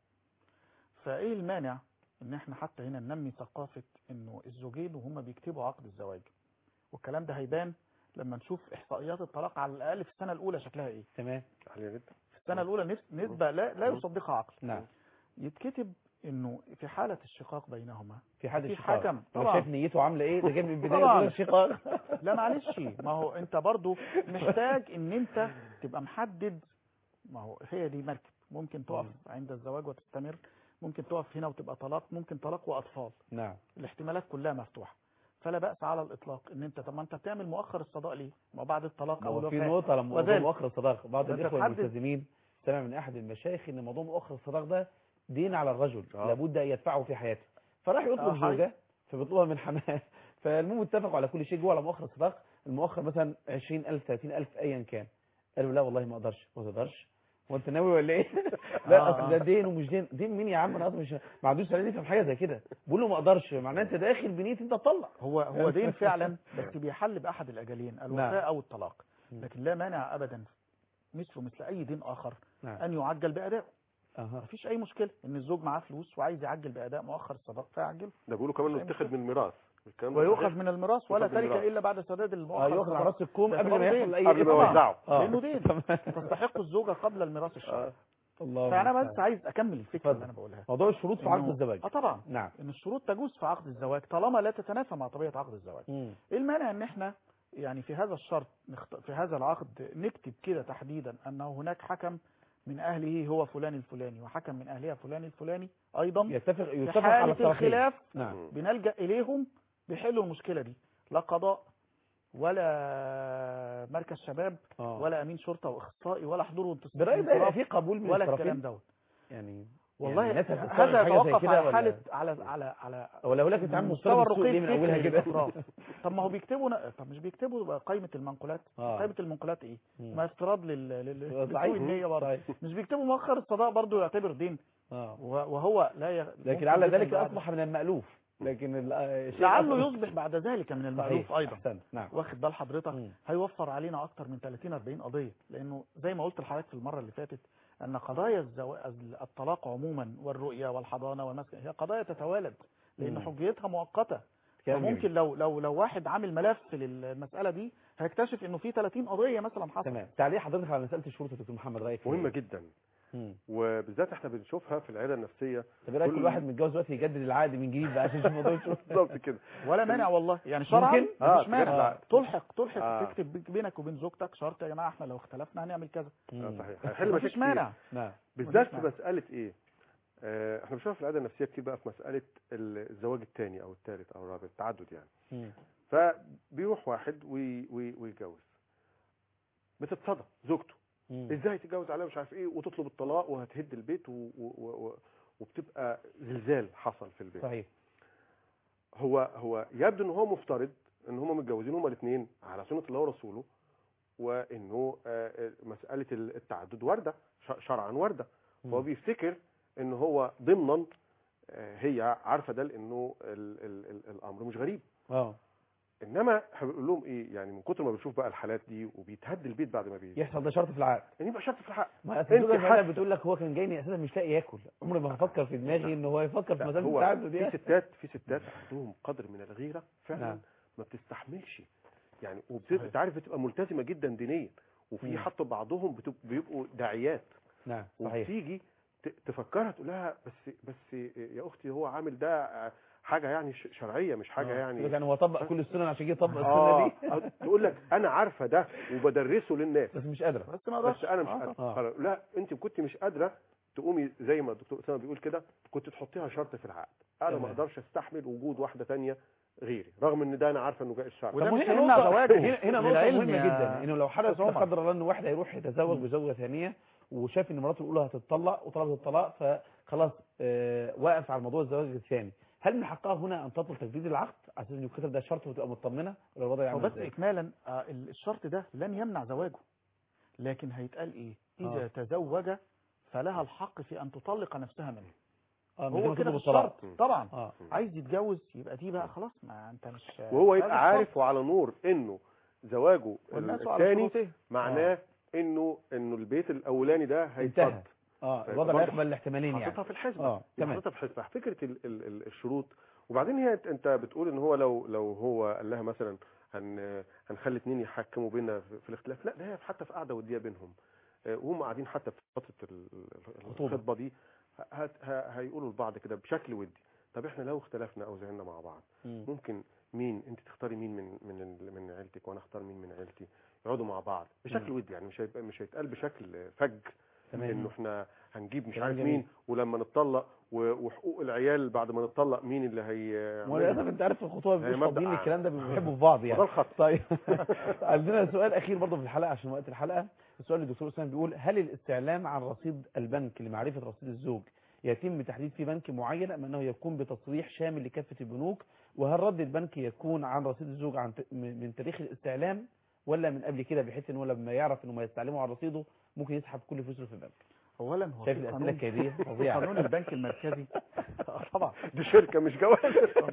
فايه المانع ان احنا حتى هنا ننمي ثقافة انه الزوجين وهم بيكتبوا عقد الزواج والكلام ده هيبان لما نشوف احصائيات الطلاق على الاقل في السنة الاولى شكلها ايه تمام عالية جدا في السنة الاولى نس- نسبة لا, لا يصدقها عقل نعم يتكتب انه في حالة الشقاق بينهما في حد في الشقاق حكم. هو طبعا. شايف نيته عامله ايه ده جاي من البدايه طبعا. يقول الشقاق لا معلش ما هو انت برضو محتاج ان انت تبقى محدد ما هو هي دي مركب ممكن تقف عند الزواج وتستمر ممكن تقف هنا وتبقى طلاق ممكن طلاق واطفال نعم الاحتمالات كلها مفتوحه فلا باس على الاطلاق ان انت طب ما انت بتعمل مؤخر الصداق ليه ما بعد الطلاق او هو في الوفاه نقطة لما موضوع وذلك. مؤخر الصداق بعض ده أنت الإخوة تحدد. الملتزمين سمع من أحد المشايخ إن موضوع مؤخر الصداق ده دين على الرجل آه. لابد أن يدفعه في حياته فراح آه، يطلب حقيقي. زوجة فبيطلبها من حماه فالمهم اتفقوا على كل شيء جوه على مؤخر الصداق المؤخر مثلا 20000 30000 أيا كان قالوا لا والله ما أقدرش ما تقدرش وانت ناوي ولا ايه لا آه، اصل آه. ده دين ومش دين دين مين يا عم انا اصلا مش ما عندوش سعادة يفهم حاجه زي كده بقول له ما اقدرش معناه انت داخل بنيه انت تطلق هو هو دين فعلا بس بيحل باحد الاجلين نعم. الوفاه او الطلاق مم. لكن لا مانع ابدا مثله مثل اي دين اخر نعم ان يعجل بادائه اها مفيش اي مشكله ان الزوج معاه فلوس وعايز يعجل باداء مؤخر الصداق فيعجله ده بيقولوا كمان انه أي اتخذ مشكلة. من الميراث الكلام ده ويؤخذ صحيح. من الميراث ولا يؤخذ من تركه الميراث. الا بعد سداد اه المؤخر ياخد طبعاً. راس الكوم قبل ما باعتباره يحصل دين. اي قبل ما طبعاً. يوزعه. اه لانه دين تستحق الزوجه قبل الميراث الشرعي آه. الله فانا بس المستعان. عايز اكمل الفكره اللي اتفضل. انا بقولها موضوع الشروط في عقد إنه- الزواج اه طبعا نعم ان الشروط تجوز في عقد الزواج طالما لا تتنافى مع طبيعه عقد الزواج مم. ايه المانع ان احنا يعني في هذا الشرط نخت... في هذا العقد نكتب كده تحديدا انه هناك حكم من اهله هو فلان الفلاني وحكم من اهلها فلان الفلاني ايضا يتفق في يتفق على حاله الطرفين الخلاف نعم بنلجا اليهم بيحلوا المشكله دي لا قضاء ولا مركز شباب اه ولا امين شرطه واخصائي ولا حضور وانتصار برأيي ده يبقى في قبول من ولا الطرفين الكلام دوت يعني والله يعني الناس هتتصرف هذا حاجة زي يتوقف كده على ولا- حاله على على على ولا اقول لك انت عم مستوى مستوى السوق الرقي ليه من اولها الفكري كده للأطراف. طب ما هو بيكتبوا ن- طب مش بيكتبوا قائمه المنقولات اه قائمه المنقولات ايه مم. ما افتراض لل لل ضعيف. لسوء النية برضه طيب. مش بيكتبوا مؤخر الصداق برضه يعتبر دين اه و- وهو لا ي... لكن ممكن لعل جداً ذلك بعد- اصبح من المألوف لكن ال- آه، الشيء لعله الأصل- يصبح بعد ذلك من صحيح. المألوف ايضا احسنت نعم واخد بال حضرتك مم. هيوفر علينا اكتر من 30 40 قضيه لانه زي ما قلت لحضرتك في المره اللي فاتت ان قضايا الزو... الطلاق عموما والرؤيه والحضانه والمسكن هي قضايا تتوالد لان مم. حجيتها مؤقته كلام فممكن جميل. لو لو لو واحد عامل ملف للمساله دي هيكتشف انه في 30 قضيه مثلا حصلت تمام تعليق حضرتك على مساله الشروط يا دكتور محمد رايك فيها مهمه إيه؟ جدا مم. وبالذات احنا بنشوفها في العياده النفسيه طب ايه رايك كل- كل واحد متجوز دلوقتي يجدد العقد من جديد بقى عشان يشوف موضوع الشروط بالظبط كده ولا مانع والله يعني شرعا ممكن؟ آه، مفيش مانع تجدد. تلحق تلحق آه. تكتب بيك- بينك وبين زوجتك شرط يا جماعه احنا لو اختلفنا هنعمل كذا آه، مم. صحيح هيحل مفيش مشاكل مانع نعم بالذات في مفيش مساله ايه آه، احنا بنشوفها في العياده النفسيه كتير بقى في مساله الزواج الثاني او الثالث او الرابع التعدد يعني مم. فبيروح واحد وي- وي- ويتجوز بتتصدم زوجته مم. ازاي تتجوز عليها مش عارف ايه وتطلب الطلاق وهتهد البيت و... و... و... وبتبقى زلزال حصل في البيت صحيح هو هو يبدو ان هو مفترض ان هم متجوزين هما الاثنين على سنه الله ورسوله وانه آه، آه، مساله التعدد وارده ش- شرعا وارده مم. هو بيفتكر ان هو ضمنا آه، هي عارفه ده لانه ال ال ال الامر مش غريب اه انما احنا بنقول لهم ايه يعني من كتر ما بنشوف بقى الحالات دي وبيتهد البيت بعد ما بيجي يحصل ده شرط في العقد ان يبقى شرط في الحق ما انت انت حاسة- بتقول لك هو كان جايني اساسا مش لاقي ياكل عمري ما هفكر في دماغي ان هو يفكر في لا، مساله هو التعدد في يعني ستات في ستات عندهم قدر من الغيره فعلا نعم. ما بتستحملش يعني وبتبقى انت عارف بتبقى ملتزمه جدا دينيا وفي مم. حتى بعضهم بتب- بيبقوا داعيات نعم صحيح وبتيجي ت- تفكرها تقول لها بس بس يا اختي هو عامل ده آه، حاجه يعني ش- شرعيه مش حاجه يعني يعني هو طبق كل السنن عشان يجي يطبق اه السنه دي تقول لك انا عارفه ده وبدرسه للناس بس مش قادره بس ما اقدرش بس انا مش آه، قادر آه. خلاص. لا انت كنت مش قادره تقومي زي ما الدكتور اسامه بيقول كده كنت تحطيها شرط في العقد انا تمام. ما اقدرش استحمل وجود واحده تانية غيري رغم ان ده انا عارفه انه جاي الشرع وده طب مش هنا هيمنع نقطة- زواجه. هنا هنا نقطة للعلم مهمة يا جدا انه لو حدث أستاذ لا عمر. قدر الله ان واحد هيروح يتزوج بزوجة ثانية وشاف ان مراته الاولى هتطلق وطلبت الطلاق فخلاص آه وقف على موضوع الزواج الثاني هل من حقها هنا ان تطلب تجديد العقد على اساس انه يتكتب ده شرط وتبقى مطمنة ولا الوضع هو يعمل بس ازاي؟ اكمالا آه، الشرط ده لن يمنع زواجه لكن هيتقال ايه اذا آه. تزوج فلها الحق في ان تطلق نفسها منه اه من غير هو ما كده تطلب في الطلاق الشرط طبعا اه عايز يتجوز يبقى دي بقى خلاص ما انت مش وهو هذا يبقى الشرط. عارف وعلى نور انه زواجه والناس على الثاني شروطه معناه انه انه البيت الاولاني ده هيتصد انتهى اه طيب، الوضع لا برضه يقبل الاحتمالين يعني حاططها في الحسبه اه تمام حاططها في الحسبه فكره ال ال ال الشروط وبعدين هي انت بتقول ان هو لو لو هو قال لها مثلا هن هنخلي اتنين يحكموا بينا في, في الاختلاف لا ده هي حتى في قعده وديه بينهم آه، وهم قاعدين حتى في فتره ال- ال- الخطوبة. الخطبه دي هت- ه- هيقولوا لبعض كده بشكل ودي طب احنا لو اختلفنا او زعلنا مع بعض مم. ممكن مين انت تختاري مين من من ال- من عيلتك وانا اختار مين من عيلتي يقعدوا مع بعض بشكل مم. ودي يعني مش هيبقى مش هيتقال بشكل فج تمام. انه احنا هنجيب مش كلام عارف جميل. مين ولما نتطلق و- وحقوق العيال بعد ما نتطلق مين اللي هي وللاسف انت عارف في الخطوبه هي مش مبدأ فاضيين عام. الكلام ده بيحبوا في بعض ده يعني الخط طيب عندنا سؤال اخير برضه في الحلقه عشان وقت الحلقه السؤال الدكتور اسامه بيقول هل الاستعلام عن رصيد البنك لمعرفه رصيد الزوج يتم تحديد في بنك معين ام انه يكون بتصريح شامل لكافه البنوك وهل رد البنك يكون عن رصيد الزوج عن ت- من من تاريخ الاستعلام ولا من قبل كده بحيث ان هو لما يعرف انه ما يستعلموا عن رصيده ممكن يسحب كل فلوسه في البنك اولا هو شايف في الاسئله قانون الكيديه في فظيعه قانون البنك المركزي آه، طبعا دي شركه مش جواز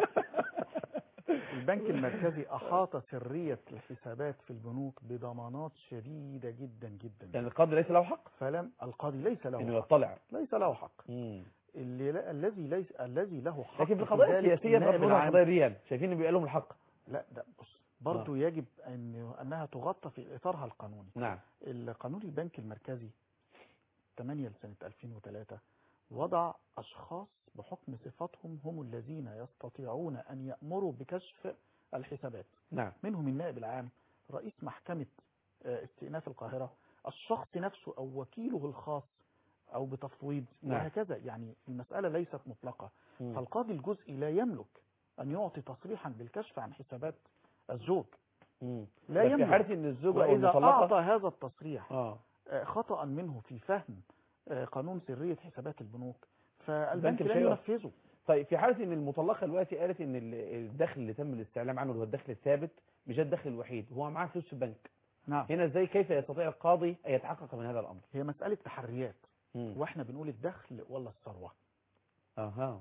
البنك المركزي احاط سريه الحسابات في البنوك بضمانات شديده جدا جدا يعني القاضي ليس له حق فلم القاضي ليس انه له حق يطلع ليس له حق مم. اللي لا الذي ليس الذي له حق لكن في القضايا ذلك السياسيه النائب بغض النظر عن العام. القضايا دي يعني شايفين ان بيبقى لهم الحق لا ده بص برضه يجب ان انها تغطى في اطارها القانوني نعم القانون البنك المركزي 8 لسنة 2003 وضع أشخاص بحكم صفاتهم هم الذين يستطيعون أن يأمروا بكشف الحسابات نعم منهم النائب العام رئيس محكمة آه، استئناف القاهرة الشخص نفسه أو وكيله الخاص أو بتفويض نعم. وهكذا يعني المسألة ليست مطلقة مم. فالقاضي الجزئي لا يملك أن يعطي تصريحا بالكشف عن حسابات الزوج مم. لا بس في يملك. حاله ان الزوجه او وإذا المطلقه أعطى هذا التصريح اه آه، خطأ منه في فهم آه، قانون سرية حسابات البنوك فالبنك مش لا هيقف. ينفذه طيب في حاله ان المطلقه دلوقتي قالت ان ال- الدخل اللي تم الاستعلام عنه اللي هو الدخل الثابت مش ده الدخل الوحيد هو معاه فلوس في البنك نعم هنا ازاي كيف يستطيع القاضي ان يتحقق من هذا الامر هي مسألة تحريات مم. واحنا بنقول الدخل ولا الثروة اها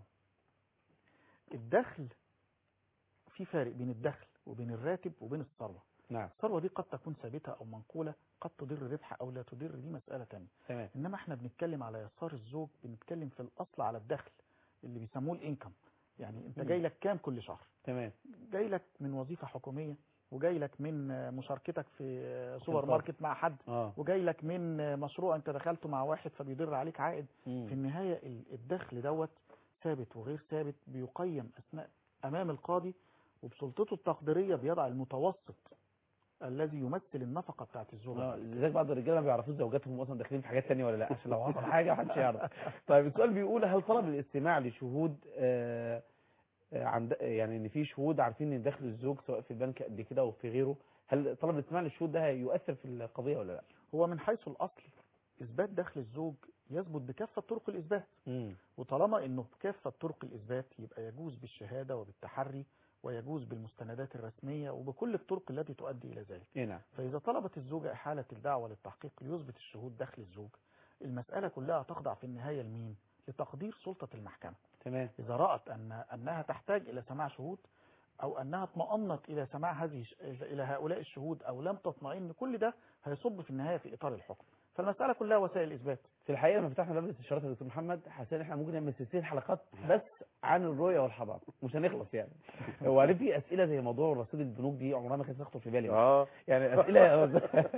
الدخل في فارق بين الدخل وبين الراتب وبين الثروة نعم الثروة دي قد تكون ثابتة أو منقولة قد تضر ربح أو لا تضر دي مسألة تانية تمام إنما احنا بنتكلم على يسار الزوج بنتكلم في الأصل على الدخل اللي بيسموه الإنكم يعني أنت مم. جاي لك كام كل شهر تمام جاي لك من وظيفة حكومية وجاي لك من آه، مشاركتك في آه، سوبر الفرق. ماركت مع حد اه وجاي لك من آه، مشروع انت دخلته مع واحد فبيضر عليك عائد في مم. النهاية ال- الدخل دوت ثابت وغير ثابت بيقيم أثناء أمام القاضي وبسلطته التقديرية بيضع المتوسط الذي يمثل النفقة بتاعت الزوجة اه لذلك بعض الرجاله ما بيعرفوش زوجاتهم اصلا داخلين في حاجات تانية ولا لا عشان لو حصل حاجه محدش يعرف طيب السؤال بيقول هل طلب الاستماع لشهود آه آه، عند يعني ان في شهود عارفين ان دخل الزوج سواء في البنك قد كده او في غيره هل طلب الاستماع للشهود ده هيؤثر في القضيه ولا لا؟ هو من حيث الأصل إثبات دخل الزوج يثبت بكافة طرق الإثبات امم وطالما انه بكافة طرق الاثبات يبقى يجوز بالشهادة وبالتحري ويجوز بالمستندات الرسمية وبكل الطرق التي تؤدي الى ذلك ايه نعم فاذا طلبت الزوجة احالة الدعوة للتحقيق ليثبت الشهود دخل الزوج المسألة كلها تخضع في النهاية لمين لتقدير سلطة المحكمة تمام اذا رأت ان انها تحتاج الى سماع شهود او انها اطمأنت الى سماع هذه الى هؤلاء الشهود او لم تطمئن كل ده هيصب في النهاية في اطار الحكم فالمسألة كلها وسائل اثبات في الحقيقه لما فتحنا باب الاستشارات يا دكتور محمد حسيت ان احنا ممكن نعمل سلسله حلقات بس عن الرؤيه والحضاره مش هنخلص يعني هو عارف في اسئله زي موضوع رصيد البنوك دي عمرها ما كانت تخطر في بالي اه يعني اسئله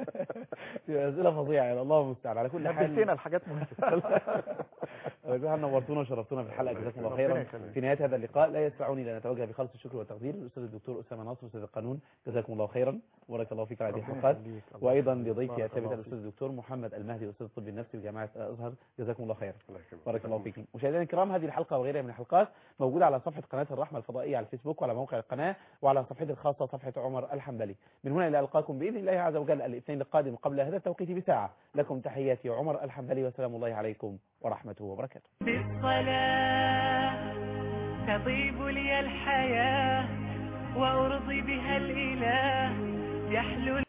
اسئله فظيعه يعني الله المستعان على كل حال نبهتنا الحاجات مهمة على كل حال نورتونا وشرفتونا في الحلقه جزاكم الله ربنا خيرا يخليك. في نهايه هذا اللقاء لا يسعني الا ان اتوجه بخالص الشكر والتقدير للاستاذ الدكتور اسامه ناصر استاذ القانون جزاكم الله خيرا وبارك الله فيك على هذه ربنا الحلقات يخليك. الله وايضا يخليك. لضيفي بارك الثابت الله الاستاذ فيك. الدكتور محمد المهدي استاذ الطب النفسي بجامعه الازهر جزاكم الله خيرا الله يكرمك. بارك الله فيكم مشاهدينا الكرام هذه الحلقه وغيرها من الحلقات موجوده على صفحه قناه الرحمه الفضائيه على الفيسبوك وعلى موقع القناه وعلى صفحتي الخاصه صفحه عمر الحنبلي من هنا الى القاكم باذن الله عز وجل الاثنين القادم قبل هذا التوقيت بساعه لكم تحياتي عمر الحنبلي وسلام الله عليكم ورحمته وبركاته بالصلاة تطيب لي الحياة وأرضي بها الإله يحلو